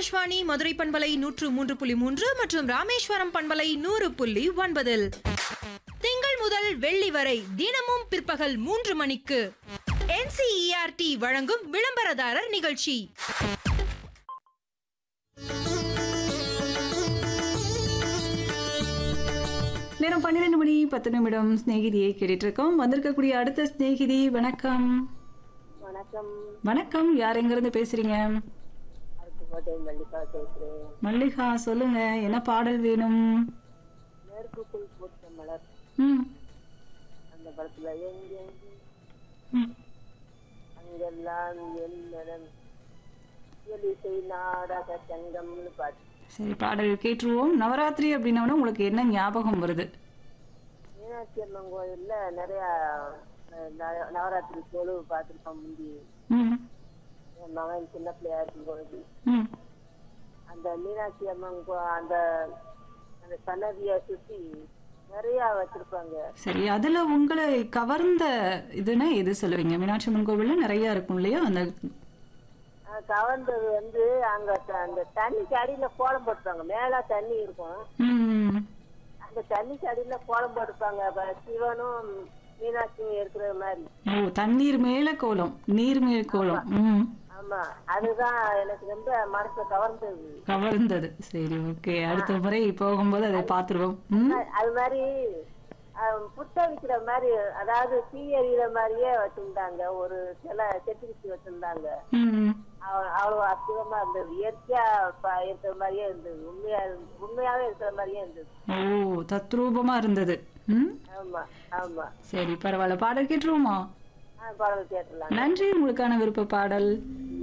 ஆகாஷ்வாணி மதுரை பண்பலை நூற்று மூன்று புள்ளி மூன்று மற்றும் ராமேஸ்வரம் பண்பலை நூறு புள்ளி ஒன்பதில் திங்கள் முதல் வெள்ளி வரை தினமும் பிற்பகல் மூன்று மணிக்கு என்சிஇஆர்டி வழங்கும் விளம்பரதாரர் நிகழ்ச்சி நேரம் பன்னிரெண்டு மணி பத்து நிமிடம் சிநேகிதியை கேட்டுட்டு இருக்கோம் வந்திருக்கக்கூடிய அடுத்த சிநேகிதி வணக்கம் வணக்கம் வணக்கம் யார் எங்கிருந்து பேசுறீங்க அருப்புக்கோட்டை மல்லிகா பேசுறேன் மல்லிகா சொல்லுங்க என்ன பாடல் வேணும் மேற்குக்குள் பூத்த மலர் ம் அந்த படத்துல எங்கெங்கு ம். அங்கெல்லாம் என் மனம் எலிசை நாடக சங்கம்னு பாட்டு சரி பாடல் கேட்டுருவோம் நவராத்திரி அப்படின்னா உங்களுக்கு என்ன ஞாபகம் வருது மீனாட்சி அம்மன் கோயில்ல நிறைய அஹ், நவ- நவராத்திரி தொழு பார்த்துருக்கோம் முந்தி ம் என் மகன் சின்ன பிள்ளையா இருக்கும் பொழுது ம் அந்த மீனாட்சி அம்மன் கோ- அந்த அந்த சன்னதிய சுத்தி நிறைய வச்சிருப்பாங்க சரி அதுல உங்களை கவர்ந்த இதுன்னா எது சொல்லுவீங்க மீனாட்சி அம்மன் கோவில்ல நிறைய இருக்கும் இல்லையா அந்த அஹ் கவர்ந்தது வந்து அங்க த- அந்த தண்ணிக்கு அடியில கோலம் போட்டுப்பாங்க மேல தண்ணி இருக்கும் ம் அந்த தண்ணிக்கு அடியில கோலம் போட்டுப்பாங்க அப்ப சிவனும் மீனாட்சியும் இருக்கிற மாதிரி ஓ தண்ணீர் மேல கோலம் நீர் மேல் கோலம் ம் ஆமா அதுதான் எனக்கு ரொம்ப மனசை கவர்ந்தது கவர்ந்தது சரி ஓகே அடுத்த முறை போகும்போது அதை பார்த்துருவோம் ம் அ- அது மாதிரி அஹ், புத்தரிக்கிற மாதிரி அதாவது தீ எறிகிற மாதிரியே வச்சிருந்தாங்க ஒரு சில செட்டிச்சு வச்சிருந்தாங்க ம் அவ- அவ்வளவு அற்புதமா இருந்தது இயற்கையா ப- இருக்கிற மாதிரியே இருந்தது உண்மையா இருந்து- உண்மையாவே இருக்கிற மாதிரியே இருந்தது ஓ தத்ரூபமா இருந்தது ம் ஆமா ஆமா சரி பரவாயில்ல பாடல் கேட்டுருவோமா ஆ, பாடல் கேட்டலாம் நன்றி உங்களுக்கான விருப்ப பாடல்